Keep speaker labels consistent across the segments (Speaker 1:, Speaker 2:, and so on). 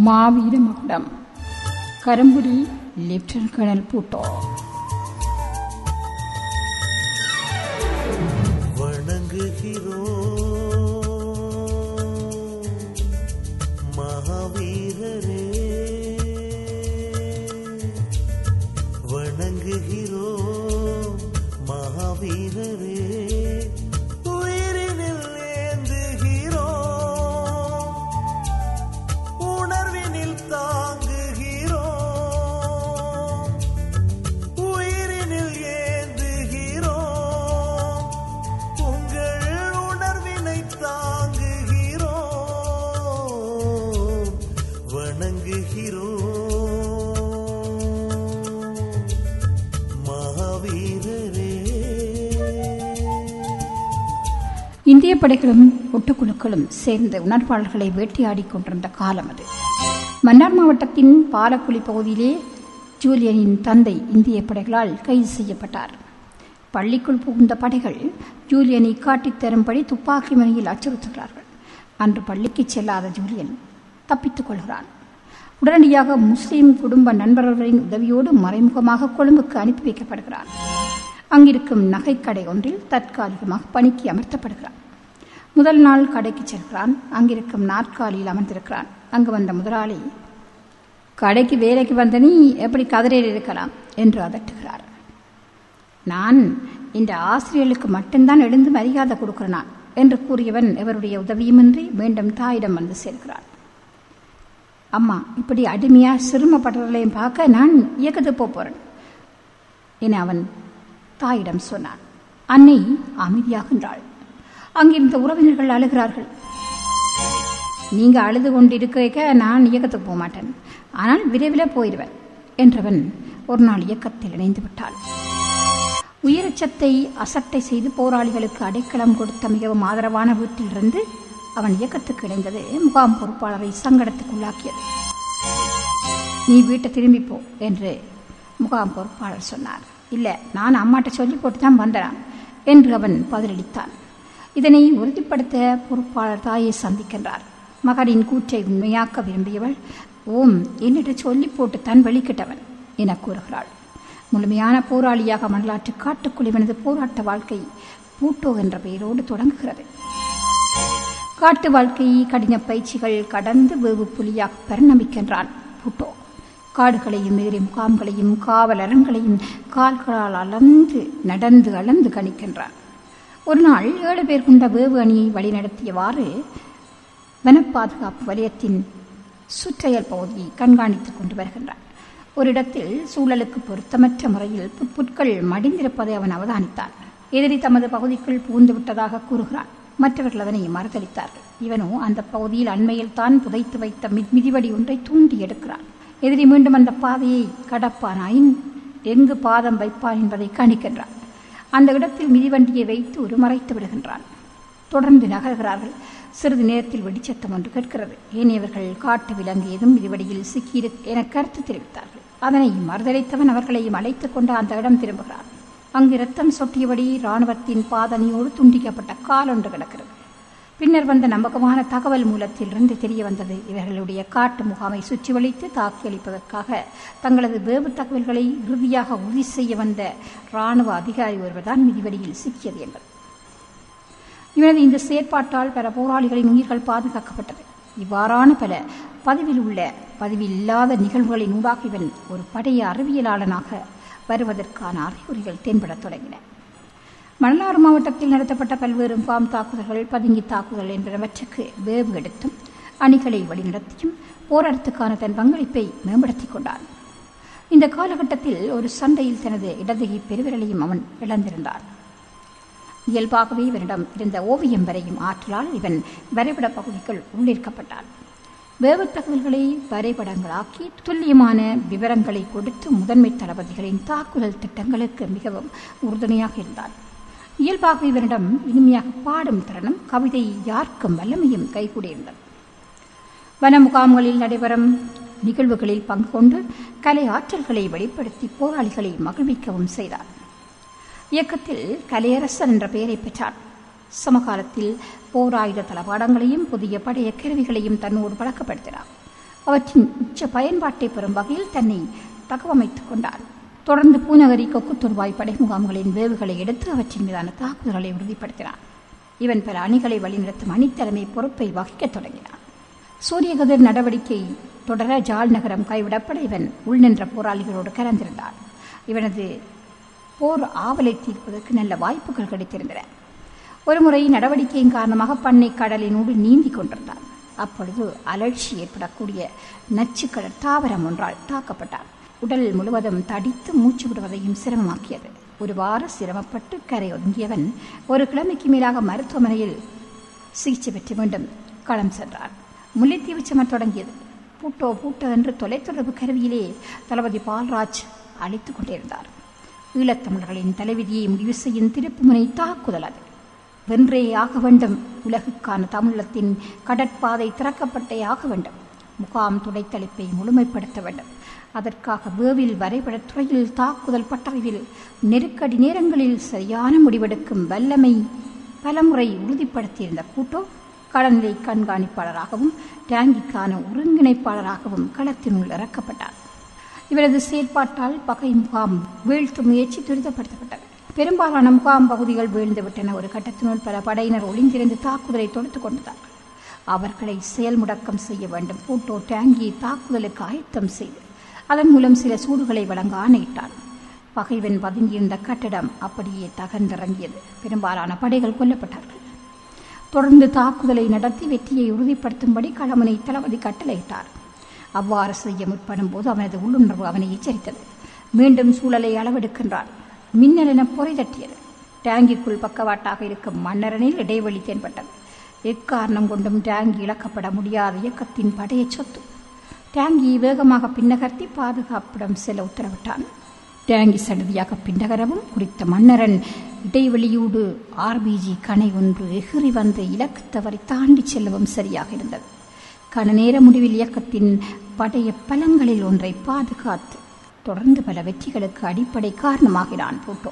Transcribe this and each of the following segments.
Speaker 1: மாவீர மகுடம் கரும்புலி lieutenant colonel Bhutto
Speaker 2: வணங்குகிறோம் மகாவீரரே வணங்குகிறோம் மகாவீரரே உயிரினில் ஏந்துகிறோம் உணர்வினில் தாங்குகிறோம் உயிரினில் ஏந்துகிறோம் உங்கள் உணர்வினை தாங்குகிறோம் வணங்குகிறோம் மகாவீரரே
Speaker 1: இந்திய படைகளும் ஒட்டுக்குழுக்களும் சேர்ந்த உணர்வாளர்களை வேட்டையாடிக் கொண்டிருந்த காலம் அது மன்னார் மாவட்டத்தின் பாலக்குழி பகுதியிலே ஜூலியனின் தந்தை இந்திய படைகளால் கைது செய்யப்பட்டார் பள்ளிக்குள் புகுந்த படைகள் ஜூலியனை காட்டித் தரும்படி துப்பாக்கி முனையில் அச்சுறுத்துகிறார்கள் அன்று பள்ளிக்கு செல்லாத ஜூலியன் தப்பித்துக் கொள்கிறான் உடனடியாக முஸ்லிம் குடும்ப நண்பர்களின் உதவியோடு மறைமுகமாக கொழும்புக்கு அனுப்பி வைக்கப்படுகிறான் அங்கிருக்கும் நகைக்கடை ஒன்றில் தற்காலிகமாக பணிக்கு அமர்த்தப்படுகிறான் முதல் நாள் கடைக்கு செல்கிறான் அங்கிருக்கும் நாற்காலியில் அமர்ந்திருக்கிறான் அங்கு வந்த முதலாளி கடைக்கு வேலைக்கு வந்த நீ எப்படி கதிரையில் இருக்கலாம் என்று அதட்டுகிறார் நான் இந்த ஆசிரியர்களுக்கு மட்டும்தான் எழுந்து மரியாதை கொடுக்கிறனான் என்று கூறியவன் இவருடைய உதவியுமின்றி மீண்டும் தாயிடம் வந்து சேர்க்கிறான் அம்மா இப்படி அடிமையா சிறுமப்படுறதையும் பார்க்க நான் இயக்கத்துக்கு போப் போறேன் என அவன் தாயிடம் சொன்னான் அன்னை அமைதியாகின்றாள் அங்கிருந்த உறவினர்கள் அழுகிறார்கள் நீங்க அழுது கொண்டிருக்க நான் இயக்கத்துக்கு போக மாட்டேன் ஆனால் விரைவில் போயிடுவேன் என்றவன் ஒரு நாள் இயக்கத்தில் இணைந்து விட்டாள் உயிரச்சத்தை அசட்டை செய்து போராளிகளுக்கு அடைக்கலம் கொடுத்த மிகவும் ஆதரவான வீட்டிலிருந்து அவன் இயக்கத்துக்கு இணைந்தது முகாம் பொறுப்பாளரை சங்கடத்துக்குள்ளாக்கியது நீ வீட்டை திரும்பி போ என்று முகாம் பொறுப்பாளர் சொன்னார் இல்லை நான் அம்மாட்ட சொல்லி போட்டு தான் வந்தேன் என்று அவன் பதிலளித்தான் இதனை உறுதிப்படுத்த பொறுப்பாளர் தாயை சந்திக்கின்றார் மகனின் கூற்றை உண்மையாக்க விரும்பியவள் ஓம் என்னிட சொல்லி போட்டு தன் வெளிக்கிட்டவன் என கூறுகிறாள் முழுமையான போராளியாக மணலாற்று காட்டுக்குழுவினது போராட்ட வாழ்க்கை பூட்டோ என்ற பெயரோடு தொடங்குகிறது காட்டு வாழ்க்கை கடின பயிற்சிகள் கடந்து வேவு புலியாக பரிணமிக்கின்றான் பூட்டோ காடுகளையும் எதிரி முகாம்களையும் காவலரங்களையும் கால்களால் அளந்து நடந்து அளந்து கணிக்கின்றான் ஒரு நாள் ஏழு பேர் கொண்ட வேவு அணியை வழிநடத்தியவாறு வனப்பாதுகாப்பு வலயத்தின் சுற்றையல் பகுதியை கண்காணித்துக் கொண்டு வருகின்றான் ஒரு இடத்தில் சூழலுக்கு பொருத்தமற்ற முறையில் புட்புட்கள் மடிந்திருப்பதை அவன் அவதானித்தான் எதிரி தமது பகுதிக்குள் புகுந்து விட்டதாக கூறுகிறான் மற்றவர்கள் அதனை மறுதளித்தார்கள் இவனோ அந்த பகுதியில் அண்மையில் தான் புதைத்து வைத்த மிதிவடி ஒன்றை தூண்டி எடுக்கிறான் எதிரி மீண்டும் அந்த பாதையை கடப்பானாயின் எங்கு பாதம் வைப்பான் என்பதை கணிக்கின்றான் அந்த இடத்தில் மிதிவண்டியை வைத்து ஒரு மறைத்து விடுகின்றான் தொடர்ந்து நகர்கிறார்கள் சிறிது நேரத்தில் வெடிச்சத்தம் ஒன்று கேட்கிறது ஏனையவர்கள் காட்டு விலங்கு ஏதும் மிதிவடியில் சிக்கியிரு என கருத்து தெரிவித்தார்கள் அதனை மறுதளித்தவன் அவர்களையும் அழைத்துக் கொண்டு அந்த இடம் திரும்புகிறான் அங்கு ரத்தம் சொட்டியபடி இராணுவத்தின் பாதணியோடு துண்டிக்கப்பட்ட கால் ஒன்று கிடக்கிறது பின்னர் வந்த நம்பகமான தகவல் மூலத்திலிருந்து தெரிய வந்தது இவர்களுடைய காட்டு முகாமை சுற்றி வளைத்து தாக்கியளிப்பதற்காக தங்களது வேவு தகவல்களை இறுதியாக உறுதி செய்ய வந்த இராணுவ அதிகாரி ஒருவர்தான் மிதிவடியில் சிக்கியது என்பது இவனது இந்த செயற்பாட்டால் பல போராளிகளின் உயிர்கள் பாதுகாக்கப்பட்டது இவ்வாறான பல பதிவில் உள்ள பதிவில் இல்லாத நிகழ்வுகளின் ஊடாக இவன் ஒரு படைய அறிவியலாளனாக வருவதற்கான அறிகுறிகள் தென்படத் தொடங்கின மணலாறு மாவட்டத்தில் நடத்தப்பட்ட பல்வேறு முகாம் தாக்குதல்கள் பதுங்கி தாக்குதல் என்பனவற்றுக்கு வேவு எடுத்தும் அணிகளை வழிநடத்தியும் போராட்டத்துக்கான தன் பங்களிப்பை மேம்படுத்திக் கொண்டான் இந்த காலகட்டத்தில் ஒரு சண்டையில் தனது இடதுகை பெருவிரலையும் அவன் இழந்திருந்தான் இயல்பாகவே இவனிடம் இருந்த ஓவியம் வரையும் ஆற்றலால் இவன் வரைபட பகுதிக்குள் உள்ளிருக்கப்பட்டான் வேவு தகவல்களை வரைபடங்களாக்கி துல்லியமான விவரங்களை கொடுத்து முதன்மை தளபதிகளின் தாக்குதல் திட்டங்களுக்கு மிகவும் உறுதுணையாக இருந்தான் இயல்பாக இவனிடம் இனிமையாக பாடும் திறனும் கவிதை யார்க்கும் வல்லமையும் கைகூடியிருந்தது வன முகாம்களில் நடைபெறும் நிகழ்வுகளில் பங்கு கொண்டு கலை ஆற்றல்களை வெளிப்படுத்தி போராளிகளை மகிழ்விக்கவும் செய்தார் இயக்கத்தில் கலையரசன் என்ற பெயரை பெற்றார் சமகாலத்தில் போர் ஆயுத தளபாடங்களையும் புதிய படைய கருவிகளையும் தன்னோடு பழக்கப்படுத்தினார் அவற்றின் உச்ச பயன்பாட்டை பெறும் வகையில் தன்னை தகவமைத்துக் கொண்டார் தொடர்ந்து பூநகரி கொக்கு தொடுவாய் படை முகாம்களின் வேவுகளை எடுத்து அவற்றின் மீதான தாக்குதல்களை உறுதிப்படுத்தினார் இவன் பல அணிகளை வழிநடத்தும் அணித்தலைமை பொறுப்பை வகிக்கத் தொடங்கினான் சூரியகதிர் நடவடிக்கை தொடர ஜாழ் நகரம் கைவிடப்பட இவன் உள்நின்ற போராளிகளோடு கலந்திருந்தான் இவனது போர் ஆவலை தீர்ப்பதற்கு நல்ல வாய்ப்புகள் கிடைத்திருந்தன ஒருமுறை நடவடிக்கையின் காரணமாக பண்ணை கடலினோடு நீந்தி கொண்டிருந்தான் அப்பொழுது அலட்சி ஏற்படக்கூடிய நச்சுக்கடல் தாவரம் ஒன்றால் தாக்கப்பட்டான் உடல் முழுவதும் தடித்து மூச்சு விடுவதையும் சிரமமாக்கியது ஒரு வார சிரமப்பட்டு கரை ஒதுங்கியவன் ஒரு கிழமைக்கு மேலாக மருத்துவமனையில் சிகிச்சை பெற்று மீண்டும் களம் சென்றார் முல்லைத்தீவு சமர் தொடங்கியது பூட்டோ பூட்டோ என்று தொலைத்தொடர்பு கருவியிலே தளபதி பால்ராஜ் அழைத்துக் கொண்டிருந்தார் ஈழத்தமிழர்களின் தலைவிதியை முடிவு செய்யும் திருப்புமுனை தாக்குதல் அது வென்றே ஆக வேண்டும் உலகுக்கான தமிழத்தின் கடற்பாதை திறக்கப்பட்டே ஆக வேண்டும் முகாம் துடைத்தளிப்பை முழுமைப்படுத்த வேண்டும் அதற்காக வேவில் வரைபடத் துறையில் தாக்குதல் பட்டறிவில் நெருக்கடி நேரங்களில் சரியான முடிவெடுக்கும் வல்லமை பலமுறை உறுதிப்படுத்தியிருந்த கூட்டோ கடல்நிலை கண்காணிப்பாளராகவும் டேங்கிக்கான ஒருங்கிணைப்பாளராகவும் களத்தினுள் இறக்கப்பட்டார் இவரது செயற்பாட்டால் பகை முகாம் வீழ்த்தும் முயற்சி துரிதப்படுத்தப்பட்டது பெரும்பாலான முகாம் பகுதிகள் வீழ்ந்துவிட்டன ஒரு கட்டத்தினுள் பல படையினர் ஒளிந்திருந்து தாக்குதலை தொடுத்துக் கொண்டார்கள் அவர்களை செயல் முடக்கம் செய்ய வேண்டும் பூட்டோ டேங்கி தாக்குதலுக்கு ஆயத்தம் செய்து அதன் மூலம் சில சூடுகளை வழங்க ஆணையிட்டான் பகைவன் பதுங்கியிருந்த கட்டிடம் அப்படியே தகர்ந்திறங்கியது பெரும்பாலான படைகள் கொல்லப்பட்டார்கள் தொடர்ந்து தாக்குதலை நடத்தி வெற்றியை உறுதிப்படுத்தும்படி களமனை தளபதி கட்டளையிட்டார் அவ்வாறு செய்ய முற்படும் போது அவனது உள்ளுணர்வு அவனை எச்சரித்தது மீண்டும் சூழலை அளவெடுக்கின்றான் மின்னல் என பொறை தட்டியது டேங்கிக்குள் பக்கவாட்டாக இருக்கும் மன்னரனில் இடைவெளி தென்பட்டது எக்காரணம் கொண்டும் டேங்கி இழக்கப்பட முடியாத இயக்கத்தின் படைய சொத்து டேங்கி வேகமாக பின்னகர்த்தி பாதுகாப்பிடம் செல்ல உத்தரவிட்டான் டேங்கி சடுதியாக பின்னகரவும் குறித்த மன்னரன் இடைவெளியோடு ஆர்பிஜி கணை ஒன்று எகிரி வந்து இலக்கு தவறி தாண்டி செல்லவும் சரியாக இருந்தது கன நேர முடிவில் இயக்கத்தின் படைய பலங்களில் ஒன்றை பாதுகாத்து தொடர்ந்து பல வெற்றிகளுக்கு அடிப்படை காரணமாகிறான் போட்டோ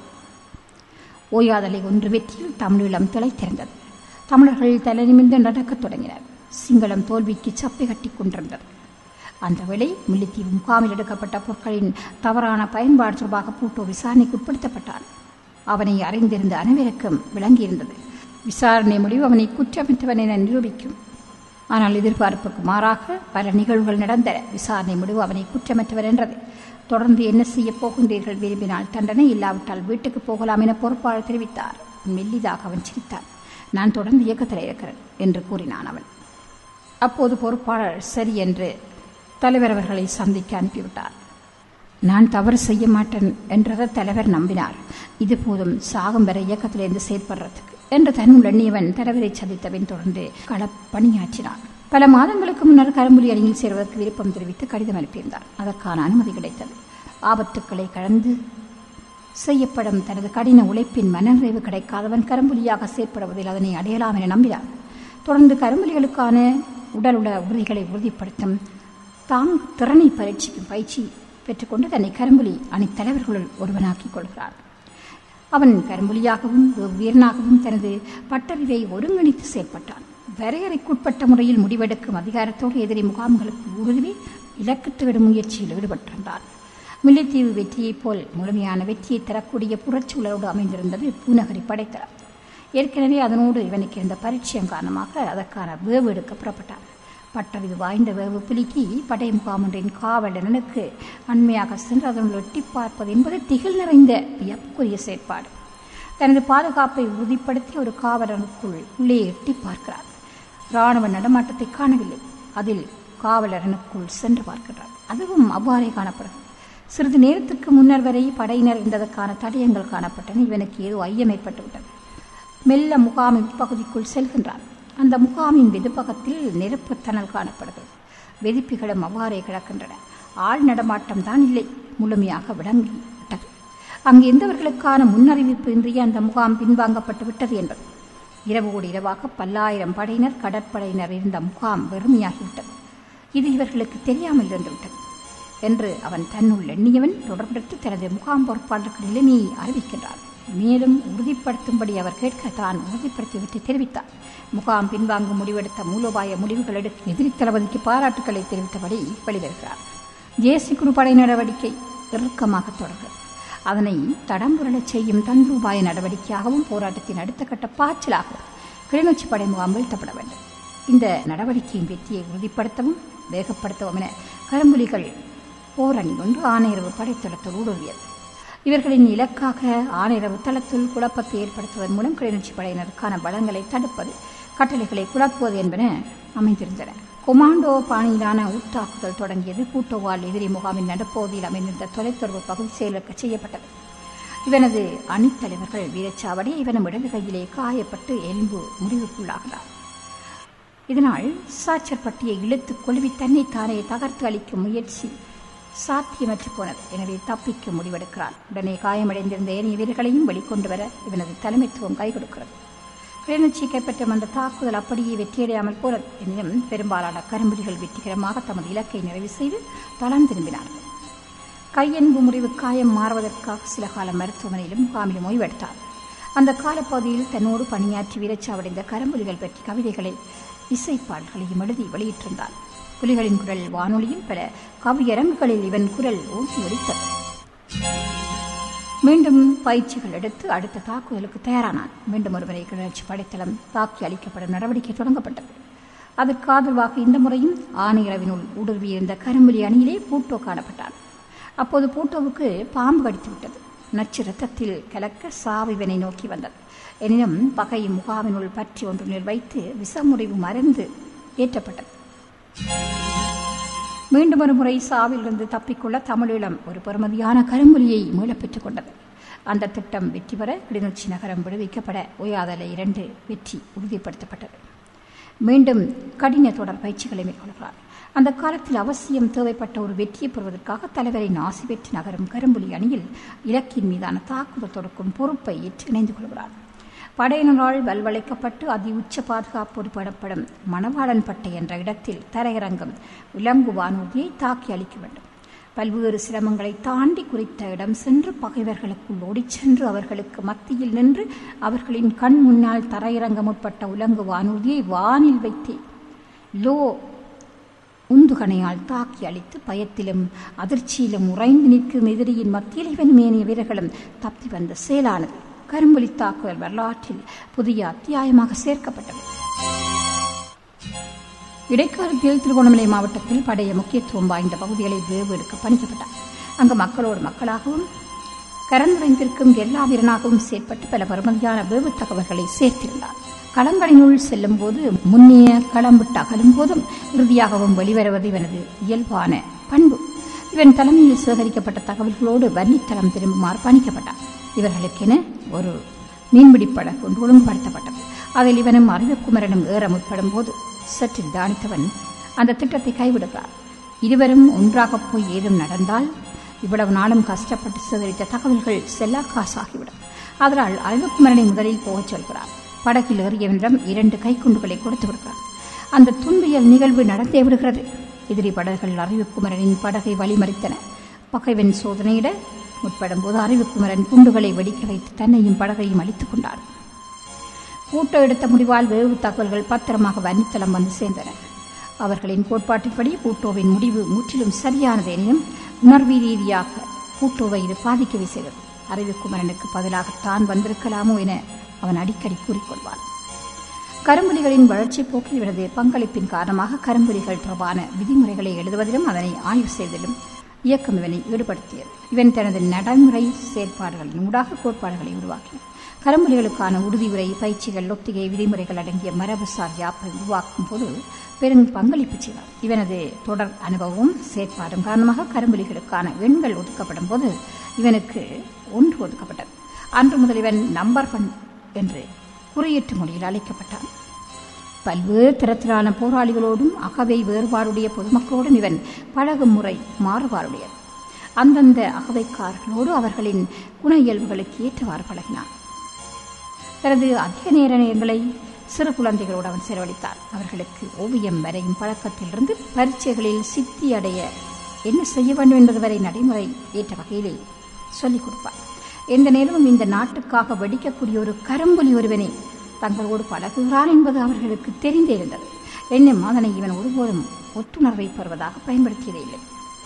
Speaker 1: ஓயாதலை ஒன்று வெற்றியில் தமிழீழம் திளைத்திருந்தது தமிழர்கள் தலை நிமிர்ந்து நடக்கத் தொடங்கினர் சிங்களம் தோல்விக்கு சப்பை கட்டி கொண்டிருந்தது அந்த வேளை முல்லைத்தீவு முகாமில் எடுக்கப்பட்ட பொருட்களின் தவறான பயன்பாடு தொடர்பாக பூட்டோ விசாரணைக்கு உட்படுத்தப்பட்டான் அவனை அறிந்திருந்த அனைவருக்கும் விளங்கியிருந்தது விசாரணை முடிவு அவனை குற்றமற்றவன் என நிரூபிக்கும் ஆனால் எதிர்பார்ப்புக்கு மாறாக பல நிகழ்வுகள் நடந்தன விசாரணை முடிவு அவனை குற்றமற்றவர் என்றது தொடர்ந்து என்ன செய்ய போகின்றீர்கள் விரும்பினால் தண்டனை இல்லாவிட்டால் வீட்டுக்கு போகலாம் என பொறுப்பாளர் தெரிவித்தார் மெல்லிதாக அவன் சிரித்தான் நான் தொடர்ந்து இயக்கத்தில் இருக்கிறேன் என்று கூறினான் அவன் அப்போது பொறுப்பாளர் சரி என்று தலைவர் அவர்களை சந்திக்க அனுப்பிவிட்டார் நான் தவறு செய்ய மாட்டேன் என்றதை தலைவர் நம்பினார் இது போதும் சாகும் வரை இயக்கத்திலிருந்து செயற்படுறதுக்கு என்று தன்னுள் எண்ணியவன் தலைவரை சந்தித்தவன் தொடர்ந்து களப்பணியாற்றினான் பல மாதங்களுக்கு முன்னர் கரும்புலி அணியில் சேர்வதற்கு விருப்பம் தெரிவித்து கடிதம் அனுப்பியிருந்தார் அதற்கான அனுமதி கிடைத்தது ஆபத்துக்களை கடந்து செய்யப்படும் தனது கடின உழைப்பின் மனநிறைவு கிடைக்காதவன் கரும்புலியாக செயற்படுவதில் அதனை அடையலாம் என நம்பினார் தொடர்ந்து கரும்புலிகளுக்கான உடல் உள்ள உறுதிகளை உறுதிப்படுத்தும் தாம் திறனை பரீட்சிக்கும் பயிற்சி பெற்றுக்கொண்டு தன்னை கரும்புலி அணித்தலைவர்களுள் ஒருவனாக்கிக் கொள்கிறார் அவன் கரும்புலியாகவும் வீரனாகவும் தனது பட்டறிவை ஒருங்கிணைத்து செயல்பட்டான் வரையறைக்குட்பட்ட முறையில் முடிவெடுக்கும் அதிகாரத்தோடு எதிரி முகாம்களுக்கு ஊடுருவி இலக்கு விடும் முயற்சியில் ஈடுபட்டிருந்தான் முல்லைத்தீவு வெற்றியைப் போல் முழுமையான வெற்றியை தரக்கூடிய புறச்சூழலோடு அமைந்திருந்தது பூநகரி படைத்தளம் ஏற்கனவே அதனோடு இவனுக்கு இருந்த பரிச்சயம் காரணமாக அதற்கான வேவு எடுக்க புறப்பட்டான் பட்டறிவு வாய்ந்த வேவு புலிக்கு படை முகாம் ஒன்றின் காவலனுக்கு அண்மையாக சென்று அதனுள் எட்டி பார்ப்பது என்பது திகில் நிறைந்த வியப்புக்குரிய செயற்பாடு தனது பாதுகாப்பை உறுதிப்படுத்தி ஒரு காவலனுக்குள் உள்ளே எட்டி பார்க்கிறார் இராணுவ நடமாட்டத்தை காணவில்லை அதில் காவலரனுக்குள் சென்று பார்க்கிறார் அதுவும் அவ்வாறே காணப்படுகிறது சிறிது நேரத்துக்கு முன்னர் வரை படையினர் இருந்ததற்கான தடயங்கள் காணப்பட்டன இவனுக்கு ஏதோ ஐயம் ஏற்பட்டுவிட்டது மெல்ல முகாமின் பகுதிக்குள் செல்கின்றான் அந்த முகாமின் வெதுப்பகத்தில் நெருப்புத்தணல் காணப்படுகிறது வெதிப்பிகளும் அவ்வாறே கிடக்கின்றன ஆள் நடமாட்டம் தான் இல்லை முழுமையாக விளங்கிவிட்டது அங்கு இருந்தவர்களுக்கான முன்னறிவிப்பு இன்றியே அந்த முகாம் பின்வாங்கப்பட்டு விட்டது என்பது இரவோடு இரவாக பல்லாயிரம் படையினர் கடற்படையினர் இருந்த முகாம் வெறுமையாகிவிட்டது இது இவர்களுக்கு தெரியாமல் இருந்துவிட்டது என்று அவன் தன்னுள் எண்ணியவன் தொடர்பெடுத்து தனது முகாம் பொறுப்பாளருக்கு நிலைமையை அறிவிக்கின்றான் மேலும் உறுதிப்படுத்தும்படி அவர் கேட்க தான் உறுதிப்படுத்திவிட்டு தெரிவித்தார் முகாம் பின்வாங்கும் முடிவெடுத்த மூலோபாய முடிவுகள் எடுக்க எதிரி தளபதிக்கு பாராட்டுக்களை தெரிவித்தபடி வெளிவருகிறார் தேசிய குழுப்படை நடவடிக்கை இறுக்கமாக தொடர்கிறது அதனை தடம்புரளச் செய்யும் தந்திரூபாய நடவடிக்கையாகவும் போராட்டத்தின் அடுத்த கட்ட பாய்ச்சலாக கிளிநொச்சி படை முகாம் வீழ்த்தப்பட வேண்டும் இந்த நடவடிக்கையின் வெற்றியை உறுதிப்படுத்தவும் வேகப்படுத்தவும் என கரும்புலிகள் போரணி ஒன்று ஆணையரவு படைத்தளத்தில் ஊடுருவியது இவர்களின் இலக்காக ஆணையரவு தளத்தில் குழப்பத்தை ஏற்படுத்துவதன் மூலம் கிளிநொச்சி படையினருக்கான பலங்களை தடுப்பது கட்டளைகளை குழப்புவது என்பன அமைந்திருந்தன கொமாண்டோ பாணியிலான உட்தாக்குதல் தொடங்கியது பூட்டோவால் எதிரி முகாமின் நடுப்பகுதியில் அமைந்திருந்த தொலைத்தொடர்பு பகுதி செயலக்க செய்யப்பட்டது இவனது அணித்தலைவர்கள் வீரச்சாவடி இவனும் இடது கையிலே காயப்பட்டு எலும்பு முடிவுக்குள்ளாகிறார் இதனால் சாச்சர்பட்டியை இழுத்து கொழுவி தன்னை தானே தகர்த்து அளிக்கும் முயற்சி சாத்தியமற்று போனது எனவே தப்பிக்க முடிவெடுக்கிறான் உடனே காயமடைந்திருந்த ஏனைய வீரர்களையும் வெளிக்கொண்டு வர இவனது தலைமைத்துவம் கை கொடுக்கிறது கிளிநொச்சி கைப்பற்றும் அந்த தாக்குதல் அப்படியே வெற்றியடையாமல் போனது எனினும் பெரும்பாலான கரும்புலிகள் வெற்றிகரமாக தமது இலக்கை நிறைவு செய்து தளம் திரும்பினார்கள் கையென்பு முறிவு காயம் மாறுவதற்காக சில காலம் மருத்துவமனையிலும் முகாமிலும் ஓய்வெடுத்தார் அந்த காலப்பகுதியில் தன்னோடு பணியாற்றி வீரச்சாவடைந்த கரும்புலிகள் பற்றி கவிதைகளை இசைப்பாடல்களையும் எழுதி வெளியிட்டிருந்தார் புலிகளின் குரல் வானொலியில் பல கவியரங்குகளில் இவன் குரல் ஓங்கி ஒலித்தது மீண்டும் பயிற்சிகள் எடுத்து அடுத்த தாக்குதலுக்கு தயாரானான் மீண்டும் ஒருவரை கிளர்ச்சி படைத்தளம் தாக்கி அளிக்கப்படும் நடவடிக்கை தொடங்கப்பட்டது அதற்கு ஆதரவாக இந்த முறையும் ஆணையரவினுள் ஊடுருவியிருந்த கரும்புலி அணியிலே பூட்டோ காணப்பட்டான் அப்போது பூட்டோவுக்கு பாம்பு கடித்து விட்டது நச்சு ரத்தத்தில் கலக்க சாவிவனை நோக்கி வந்தது எனினும் பகை முகாமினுள் பற்றி ஒன்றினில் வைத்து விஷமுறிவு மருந்து ஏற்றப்பட்டது மீண்டும் ஒரு முறை சாவிலிருந்து தப்பிக்கொள்ள தமிழீழம் ஒரு பெறுமதியான கரும்புலியை மீளப் பெற்றுக் கொண்டது அந்த திட்டம் வெற்றி பெற கிளிநொச்சி நகரம் விடுவிக்கப்பட உயாதலை இரண்டு வெற்றி உறுதிப்படுத்தப்பட்டது மீண்டும் கடின தொடர் பயிற்சிகளை மேற்கொள்கிறார் அந்த காலத்தில் அவசியம் தேவைப்பட்ட ஒரு வெற்றியை பெறுவதற்காக தலைவரின் ஆசி பெற்று நகரும் கரும்புலி அணியில் இலக்கின் மீதான தாக்குதல் தொடுக்கும் பொறுப்பை ஏற்று இணைந்து கொள்கிறார் படையினரால் வல்வளைக்கப்பட்டு அதி உச்ச பாதுகாப்பு படப்படும் மணவாளன்பட்டை என்ற இடத்தில் தரையிறங்கும் விலங்கு வானூர்தியை தாக்கி அளிக்க வேண்டும் பல்வேறு சிரமங்களை தாண்டி குறித்த இடம் சென்று பகைவர்களுக்குள் ஓடிச் சென்று அவர்களுக்கு மத்தியில் நின்று அவர்களின் கண் முன்னால் தரையிறங்க முற்பட்ட உலங்கு வானூர்தியை வானில் வைத்தே லோ உந்துகணையால் தாக்கி அளித்து பயத்திலும் அதிர்ச்சியிலும் உறைந்து நிற்கும் எதிரியின் மத்தியில் இவன் மேனிய வீரர்களும் தப்பி வந்த செயலானது கரும்புலி தாக்குதல் வரலாற்றில் புதிய அத்தியாயமாக சேர்க்கப்பட்டது இடைக்காலத்தில் திருகோணமலை மாவட்டத்தில் படைய முக்கியத்துவம் வாய்ந்த பகுதிகளை வேவு எடுக்க பணிக்கப்பட்டார் அங்கு மக்களோடு மக்களாகவும் கரந்துரைந்திருக்கும் எல்லா வீரனாகவும் செயற்பட்டு பல பெருமதியான வேவு தகவல்களை சேர்த்திருந்தார் களங்களினுள் செல்லும் போது முன்னிய களம்பிட்டு அகலும் போதும் இறுதியாகவும் வெளிவருவது இவனது இயல்பான பண்பு இவன் தலைமையில் சேகரிக்கப்பட்ட தகவல்களோடு வன்னித்தளம் திரும்புமாறு பணிக்கப்பட்டார் இவர்களுக்கென ஒரு மீன்பிடி படகு ஒன்று ஒழுங்குபடுத்தப்பட்டது அதில் இவனும் அறிவக்குமரனும் ஏற முற்படும் போது சற்று தானித்தவன் அந்த திட்டத்தை கைவிடுகிறார் இருவரும் ஒன்றாக போய் ஏதும் நடந்தால் இவ்வளவு நாளும் கஷ்டப்பட்டு சேகரித்த தகவல்கள் செல்லா காசாகிவிடும் அதனால் அறிவக்குமரனை முதலில் போகச் சொல்கிறார் படகில் ஏறியவனிடம் இரண்டு கைக்குண்டுகளை கொடுத்து விடுகிறார் அந்த துன்பியல் நிகழ்வு நடந்தே விடுகிறது எதிரி படகுகள் அறிவுக்குமரனின் படகை வழிமறித்தன பகைவன் சோதனையிட முற்படும் போது அறிவுக்குமரன் குண்டுகளை வெடிக்க வைத்து தன்னையும் படகையும் அழித்துக் கொண்டார் கூட்ட எடுத்த முடிவால் வேவு தகவல்கள் பத்திரமாக வன்னித்தளம் வந்து சேர்ந்தன அவர்களின் கோட்பாட்டின்படி பூட்டோவின் முடிவு முற்றிலும் சரியானது எனினும் உணர்வு ரீதியாக பூட்டோவை இது பாதிக்கவே செய்தது அறிவுக்குமரனுக்கு பதிலாக தான் வந்திருக்கலாமோ என அவன் அடிக்கடி கூறிக்கொள்வான் கரும்புலிகளின் வளர்ச்சி போக்கில் இவரது பங்களிப்பின் காரணமாக கரும்புலிகள் தொடர்பான விதிமுறைகளை எழுதுவதிலும் அதனை ஆய்வு செய்வதிலும் இயக்கம் இவனை ஈடுபடுத்தியது இவன் தனது நடைமுறை செயற்பாடுகளின் ஊடாக கோட்பாடுகளை உருவாக்கினார் கரும்புலிகளுக்கான உறுதியுரை பயிற்சிகள் ஒத்திகை விதிமுறைகள் அடங்கிய மரபுசார் யாப்பை உருவாக்கும் போது பெரும் பங்களிப்பு செய்தார் இவனது தொடர் அனுபவமும் செயற்பாடும் காரணமாக கரும்புலிகளுக்கான எண்கள் ஒதுக்கப்படும் போது இவனுக்கு ஒன்று ஒதுக்கப்பட்டது அன்று முதல் இவன் நம்பர் ஒன் என்று குறியீட்டு மொழியில் அழைக்கப்பட்டான் பல்வேறு தரத்திலான போராளிகளோடும் அகவை வேறுபாடுடைய பொதுமக்களோடும் இவன் பழகும் முறை மாறுபாடுடையது அந்தந்த அகவைக்காரர்களோடு அவர்களின் குண இயல்புகளுக்கு ஏற்றவாறு பழகினான் தனது அதிக நேர நேரங்களை சிறு குழந்தைகளோடு அவன் செலவழித்தார் அவர்களுக்கு ஓவியம் வரையும் பழக்கத்திலிருந்து பரீட்சைகளில் சித்தி அடைய என்ன செய்ய வேண்டும் என்பது வரை நடைமுறை ஏற்ற வகையிலே சொல்லிக் கொடுப்பார் எந்த நேரமும் இந்த நாட்டுக்காக வெடிக்கக்கூடிய ஒரு கரும்புலி ஒருவனே தங்களோடு பழகுகிறான் என்பது அவர்களுக்கு தெரிந்தே இருந்தது என்னும் அதனை இவன் ஒருபோதும் ஒத்துணர்வை பெறுவதாக பயன்படுத்தியதே இல்லை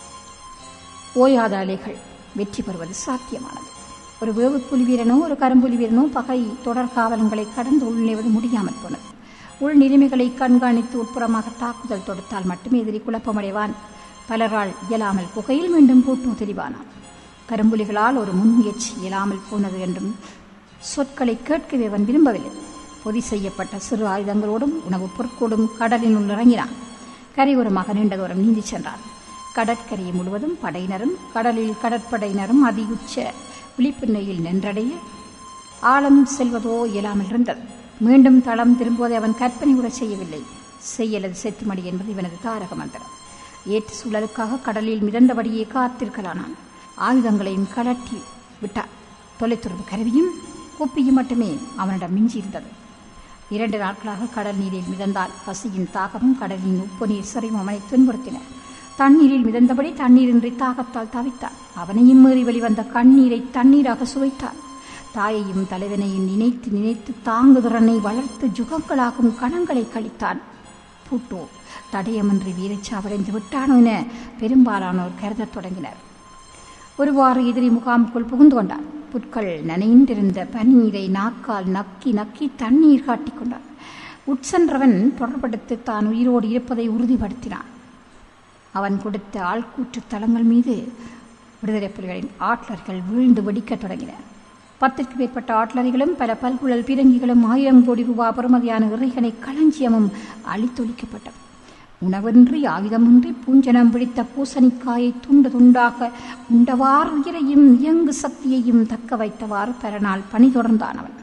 Speaker 1: ஓயாத அலைகள் வெற்றி பெறுவது சாத்தியமானது ஒரு வேவுப்புலி வீரனோ ஒரு கரும்புலி வீரனோ பகை தொடர் காவலங்களை கடந்து உள்நுழைவது முடியாமல் போனது உள் நிலைமைகளை கண்காணித்து உட்புறமாக தாக்குதல் தொடுத்தால் மட்டுமே எதிரி குழப்பமடைவான் பலரால் இயலாமல் புகையில் மீண்டும் போட்டு தெளிவானான் கரும்புலிகளால் ஒரு முன்முயற்சி இயலாமல் போனது என்றும் சொற்களை கேட்கவே அவன் விரும்பவில்லை பொதி செய்யப்பட்ட சிறு ஆயுதங்களோடும் உணவுப் பொருட்களோடும் கடலினுள் இறங்கினான் கரையோரமாக நீண்ட தூரம் நீந்தி சென்றான் கடற்கரையை முழுவதும் படையினரும் கடலில் கடற்படையினரும் அதிகுச்ச விழிப்பின்னையில் நின்றடைய ஆழம் செல்வதோ இயலாமல் இருந்தது மீண்டும் தளம் திரும்புவதை அவன் கற்பனை கூட செய்யவில்லை செய்யலது செத்துமடி என்பது இவனது தாரக மந்திரம் ஏற்று சூழலுக்காக கடலில் மிதந்தபடியே காத்திருக்கலானான் ஆயுதங்களையும் கலட்டி விட்டான் தொலைத்தொடர்பு கருவியும் குப்பியும் மட்டுமே அவனிடம் மிஞ்சியிருந்தது இரண்டு நாட்களாக கடல் நீரில் மிதந்தால் பசியின் தாகமும் கடலின் உப்பு நீர் சரிவும் அவனை துன்புறுத்தின தண்ணீரில் மிதந்தபடி தண்ணீரின்றி தாகத்தால் தவித்தான் அவனையும் மீறி வெளிவந்த கண்ணீரை தண்ணீராக சுவைத்தான் தாயையும் தலைவனையும் நினைத்து நினைத்து தாங்குதிறனை வளர்த்து ஜுகங்களாகும் கணங்களை கழித்தான் பூட்டோ தடயமின்றி வீரச்சாவடைந்து விட்டானோ என பெரும்பாலானோர் கருதத் தொடங்கினர் ஒருவாறு எதிரி முகாமுக்குள் புகுந்து கொண்டான் புட்கள் நனைந்திருந்த பனீரை நாக்கால் நக்கி நக்கி தண்ணீர் காட்டிக் கொண்டான் உட்சென்றவன் தொடர்படுத்தி தான் உயிரோடு இருப்பதை உறுதிப்படுத்தினான் அவன் கொடுத்த ஆள்கூற்று தளங்கள் மீது விடுதலை புலிகளின் ஆட்லர்கள் வீழ்ந்து வெடிக்கத் தொடங்கின பத்திற்கு மேற்பட்ட ஆட்லரிகளும் பல பல்குழல் பீரங்கிகளும் ஆயிரம் கோடி ரூபாய் பெறுமதியான இறைகனை களஞ்சியமும் அழித்தொழிக்கப்பட்டது உணவின்றி ஆயுதமின்றி பூஞ்சனம் பிடித்த பூசணிக்காயை துண்டு துண்டாக உண்டவாறு உயிரையும் இயங்கு சக்தியையும் தக்க வைத்தவாறு பரநாள் பணி தொடர்ந்தான் அவன்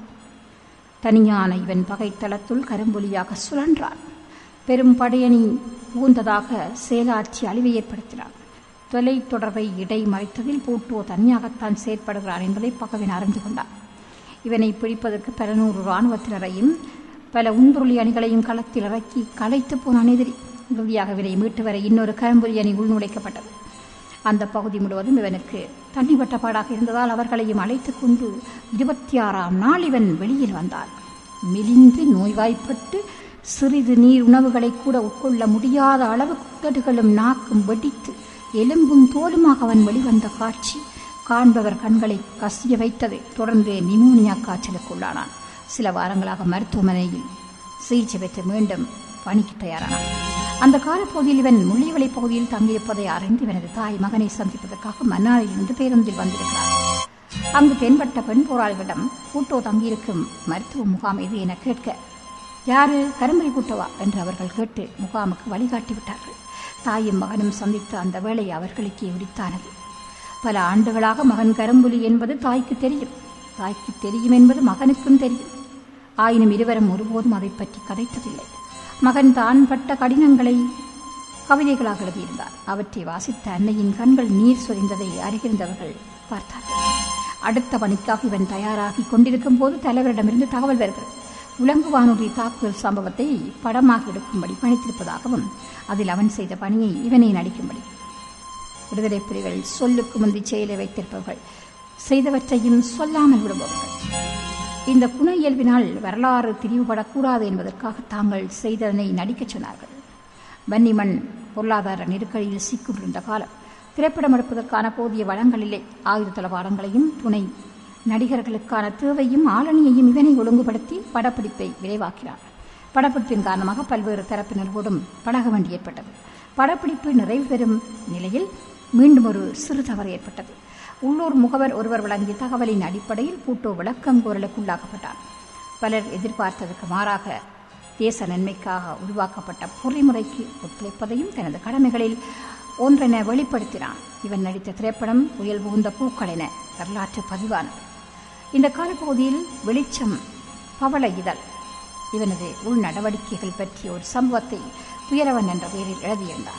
Speaker 1: தனியான இவன் பகைத்தளத்துள் கரும்பொலியாக சுழன்றான் பெரும் படையணி புகுந்ததாக செயலாற்றி அழிவை ஏற்படுத்தினான் தொலை தொடர்பை இடை மறைத்ததில் பூட்டோ தனியாகத்தான் செயற்படுகிறான் என்பதை பகவின் அறிந்து கொண்டான் இவனை பிடிப்பதற்கு பல நூறு இராணுவத்தினரையும் பல உந்துருளி அணிகளையும் களத்தில் இறக்கி களைத்து போனான் எதிரி இறுதியாக இவனை மீட்டு வர இன்னொரு கரும்புலி அணி உள்நுழைக்கப்பட்டது அந்த பகுதி முழுவதும் இவனுக்கு தண்ணிப்பட்ட பாடாக இருந்ததால் அவர்களையும் அழைத்துக் கொண்டு இருபத்தி ஆறாம் நாள் இவன் வெளியில் வந்தான் மெலிந்து நோய்வாய்ப்பட்டு சிறிது நீர் உணவுகளை கூட உட்கொள்ள முடியாத அளவு குதடுகளும் நாக்கும் வெடித்து எலும்பும் தோலுமாக அவன் வெளிவந்த காட்சி காண்பவர் கண்களை கசிய வைத்தது தொடர்ந்து நிமோனியா காய்ச்சலுக்குள்ளானான் சில வாரங்களாக மருத்துவமனையில் சிகிச்சை பெற்று மீண்டும் பணிக்கு தயாரானான் அந்த காலப்பகுதியில் இவன் முள்ளிவளை பகுதியில் தங்கியிருப்பதை அறிந்து இவனது தாய் மகனை சந்திப்பதற்காக மன்னாரிலிருந்து பேருந்தில் வந்திருக்கிறார் அங்கு தென்பட்ட பெண் போராளிகளிடம் பூட்டோ தங்கியிருக்கும் மருத்துவ முகாம் எது என கேட்க யாரு கரும்பை பூட்டவா என்று அவர்கள் கேட்டு முகாமுக்கு வழிகாட்டி விட்டார்கள் தாயும் மகனும் சந்தித்த அந்த வேளை அவர்களுக்கே உரித்தானது பல ஆண்டுகளாக மகன் கரும்புலி என்பது தாய்க்கு தெரியும் தாய்க்கு தெரியும் என்பது மகனுக்கும் தெரியும் ஆயினும் இருவரும் ஒருபோதும் அதை பற்றி கதைத்ததில்லை மகன் தான் பட்ட கடினங்களை கவிதைகளாக எழுதியிருந்தார் அவற்றை வாசித்த அன்னையின் கண்கள் நீர் சொரிந்ததை அருகிருந்தவர்கள் பார்த்தார்கள் அடுத்த பணிக்காக இவன் தயாராகி கொண்டிருக்கும் போது தலைவரிடமிருந்து தகவல் வருகிறது உலங்கு வானூர்தி தாக்குதல் சம்பவத்தை படமாக எடுக்கும்படி பணித்திருப்பதாகவும் அதில் அவன் செய்த பணியை இவனை நடிக்கும்படி விடுதலை புலிகள் சொல்லுக்கு முந்தி செயலை வைத்திருப்பவர்கள் செய்தவற்றையும் சொல்லாமல் விடுபவர்கள் இந்த குண இயல்பினால் வரலாறு திரிவுபடக்கூடாது என்பதற்காக தாங்கள் செய்ததனை நடிக்கச் சொன்னார்கள் வன்னிமண் பொருளாதார நெருக்கடியில் சிக்குண்டிருந்த காலம் திரைப்படம் எடுப்பதற்கான போதிய வளங்கள் இல்லை ஆயுத தளவாடங்களையும் துணை நடிகர்களுக்கான தேவையும் ஆளணியையும் இவனை ஒழுங்குபடுத்தி படப்பிடிப்பை விரைவாக்கினார் படப்பிடிப்பின் காரணமாக பல்வேறு தரப்பினரோடும் பழக வேண்டி ஏற்பட்டது படப்பிடிப்பு நிறைவு பெறும் நிலையில் மீண்டும் ஒரு சிறு தவறு ஏற்பட்டது உள்ளூர் முகவர் ஒருவர் வழங்கிய தகவலின் அடிப்படையில் பூட்டோ விளக்கம் கோரலுக்குள்ளாக்கப்பட்டார் பலர் எதிர்பார்த்ததுக்கு மாறாக தேச நன்மைக்காக உருவாக்கப்பட்ட பொறிமுறைக்கு ஒத்துழைப்பதையும் தனது கடமைகளில் ஒன்றென வெளிப்படுத்தினான் இவன் நடித்த திரைப்படம் புயல் புகுந்த பூக்கள் என வரலாற்று பதிவானது இந்த காலப்பகுதியில் வெளிச்சம் பவள இதழ் இவனது உள் நடவடிக்கைகள் பற்றிய ஒரு சம்பவத்தை துயரவன் என்ற பெயரில் எழுதியிருந்தார்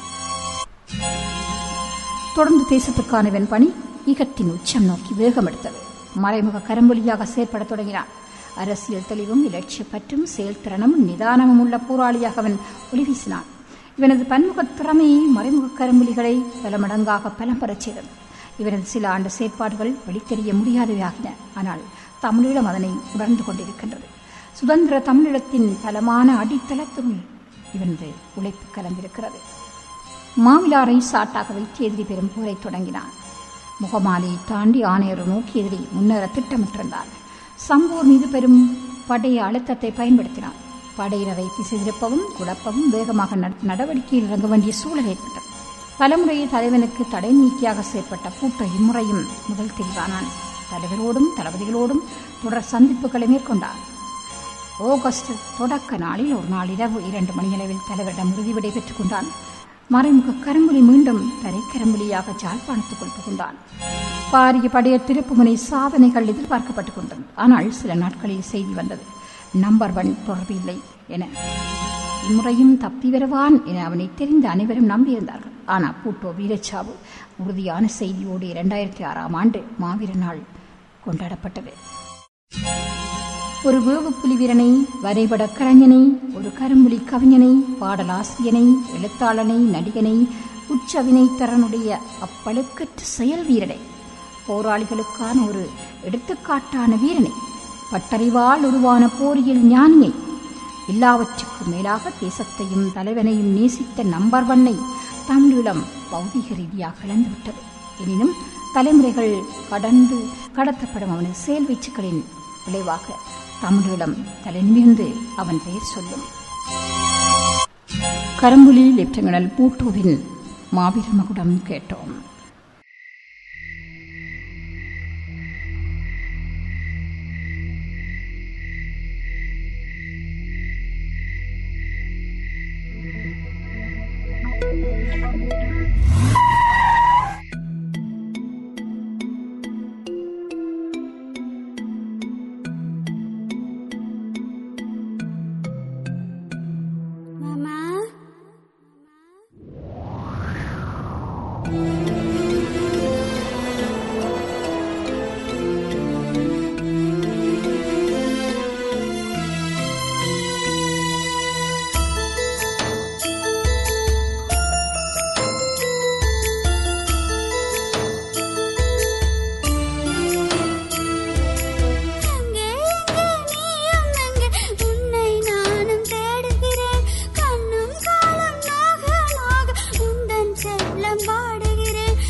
Speaker 1: தொடர்ந்து தேசத்துக்கான இவன் பணி ஈகத்தின் உச்சம் நோக்கி வேகம் எடுத்தது மறைமுக கரம்பொலியாக செயற்படத் தொடங்கினான் அரசியல் தெளிவும் இலட்சிய பற்றும் செயல்திறனும் நிதானமும் உள்ள போராளியாக அவன் ஒளி வீசினான் இவனது பன்முகத் திறமையை மறைமுக கரும்புலிகளை பல மடங்காக பலம் பெறச் செய்தது இவரது சில ஆண்டு செயற்பாடுகள் வெளித்தெரிய முடியாதவையாகின ஆனால் தமிழீழம் அதனை உணர்ந்து கொண்டிருக்கின்றது சுதந்திர தமிழீழத்தின் பலமான அடித்தளத்துள் இவரது உழைப்பு கலந்திருக்கிறது மாவிலாரை சாட்டாக வைத்து எதிரி பெரும் போரை தொடங்கினார் முகமாலையை தாண்டி ஆணையரை நோக்கி எதிரி முன்னேற திட்டமிட்டிருந்தார் சம்பூர் மீது பெரும் படைய அழுத்தத்தை பயன்படுத்தினார் படையினரை திசை திருப்பவும் குழப்பவும் வேகமாக நட- நடவடிக்கையில் இறங்க வேண்டிய சூழல் ஏற்பட்டது பலமுறை தலைவனுக்கு தடை நீக்கியாக செயற்பட்ட பூட்டோ இம்முறையும் முதல் தெரிவானான் தலைவரோடும் தளபதிகளோடும் தொடர் சந்திப்புகளை மேற்கொண்டார் ஆகஸ்ட் தொடக்க நாளில் ஒரு நாள் இரவு இரண்டு மணியளவில் தலைவரிடம் உறுதி விடை பெற்றுக் கொண்டான் மறைமுக கரும்புலி மீண்டும் தரைக்கரும்புலியாக ஜாழ்ப்பாணத்துக்குள் புகுந்தான் பாரிய படைய திருப்புமுனை சாதனைகள் எதிர்பார்க்கப்பட்டுக் கொண்டது ஆனால் சில நாட்களில் செய்தி வந்தது நம்பர் ஒன் தொடர்பு இல்லை என இம்முறையும் தப்பி வருவான் என அவனை தெரிந்த அனைவரும் நம்பியிருந்தார்கள் ஆனால் பூட்டோ வீரச்சாவு உறுதியான செய்தியோடு இரண்டாயிரத்தி ஆறாம் ஆண்டு மாவீர நாள் கொண்டாடப்பட்டது ஒரு வேவு புலி வீரனை வரைபட கலைஞனை ஒரு கரும்புலி கவிஞனை பாடலாசிரியனை எழுத்தாளனை நடிகனை உச்சவினைத்தரனுடைய அப்பழுக்கற்ற செயல் வீரனை போராளிகளுக்கான ஒரு எடுத்துக்காட்டான வீரனை பட்டறிவால் உருவான போரியல் ஞானியை எல்லாவற்றுக்கும் மேலாக தேசத்தையும் தலைவனையும் நேசித்த நம்பர் ஒன்னை தமிழீழம் பௌதிக ரீதியாக இழந்துவிட்டது எனினும் தலைமுறைகள் கடந்து கடத்தப்படும் அவனது செயல் வீச்சுக்களின் விளைவாக தமிழீழம் தலைநிமிர்ந்து அவன் பெயர் சொல்லும் கரும்புலி லெப்டினல் பூட்டோவின் மாபெரும் மகுடம் கேட்டோம்
Speaker 3: மாமா அங்கே அங்கே நீயும் அங்கே உன்னை நானும் தேடுகிறேன் கண்ணும் காலம் நாக நாக உந்தன் செல்லம் பாடுகிறேன்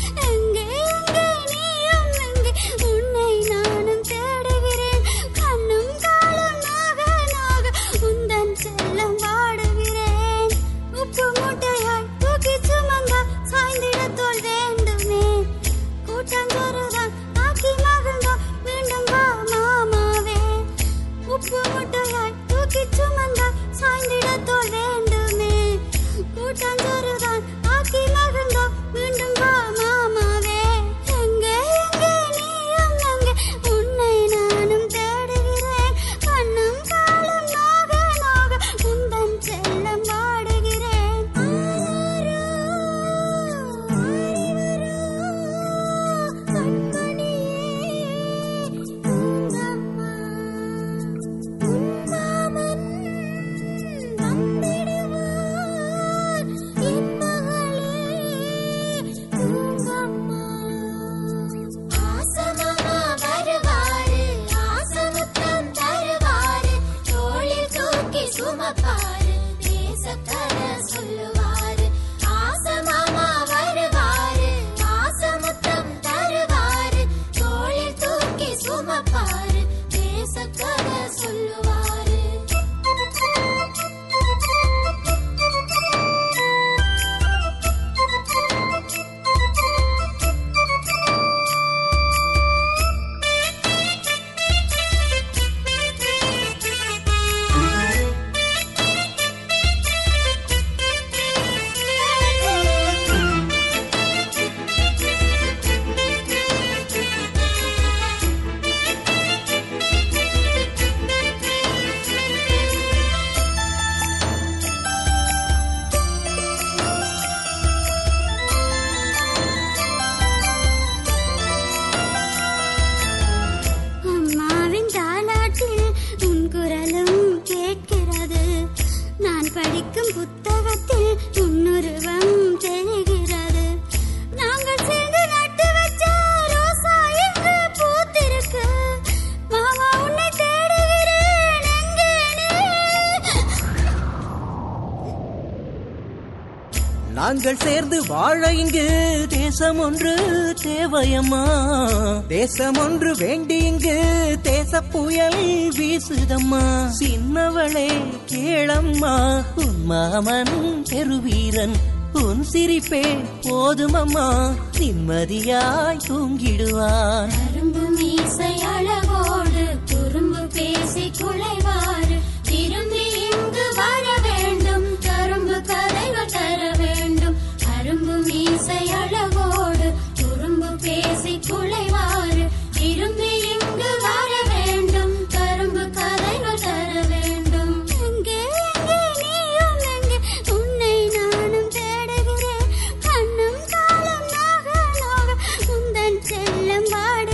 Speaker 4: நாங்கள் சேர்ந்து வாழ இங்கு தேசம் ஒன்று தேவையம்மா தேசம் ஒன்று வேண்டி இங்கு தேச புயல் வீசுதம்மா சின்னவளே கேளம்மா உன் மாமன் பெருவீரன் உன் சிரிப்பே போதுமம்மா நிம்மதியாய் தூங்கிடுவான்
Speaker 3: கரும்பு மீசை அழகோடு குறும்பு பேசி குலைவாறு திரும்பி இங்கு வர வேண்டும் கரும்பு கதைகள் தர வேண்டும் கரும்பு மீசை அழகோடு குறும்பு பேசி குலைவாறு திரும்பி இங்கு வர வேண்டும் கரும்பு கதைகள் தர வேண்டும் எங்கே எங்கே நீயும் எங்கே உன்னை நானும் தேடுகிறேன் கண்ணும் காலம் நாக நாக உந்தன் செல்லம்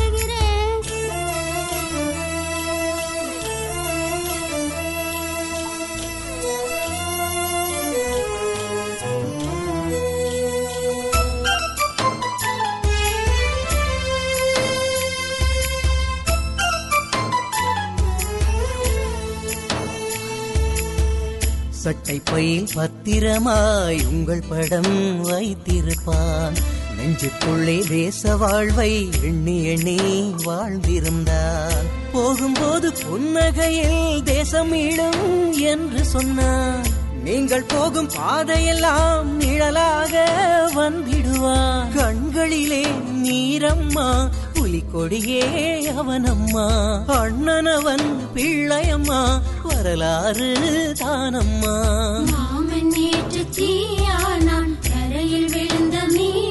Speaker 4: சட்டை பையில் பத்திரமாய் உங்கள் படம் வைத்திருப்பான் நெஞ்சுக்குள்ளே தேச வாழ்வை எண்ணி எண்ணி வாழ்ந்திருந்தான் போகும்போது புன்னகையில் தேசம் மீளும் என்று சொன்னான் நீங்கள் போகும் பாதையெல்லாம் நிழலாக வந்திடுவான் கண்களிலே நீரம்மா புலிக்கொடியே அவனம்மா அண்ணனவன் பிள்ளையம்மா வரலாறு தானம்மா
Speaker 3: மாமன் நேற்று தீயானான் கரையில் விழுந்த மீன்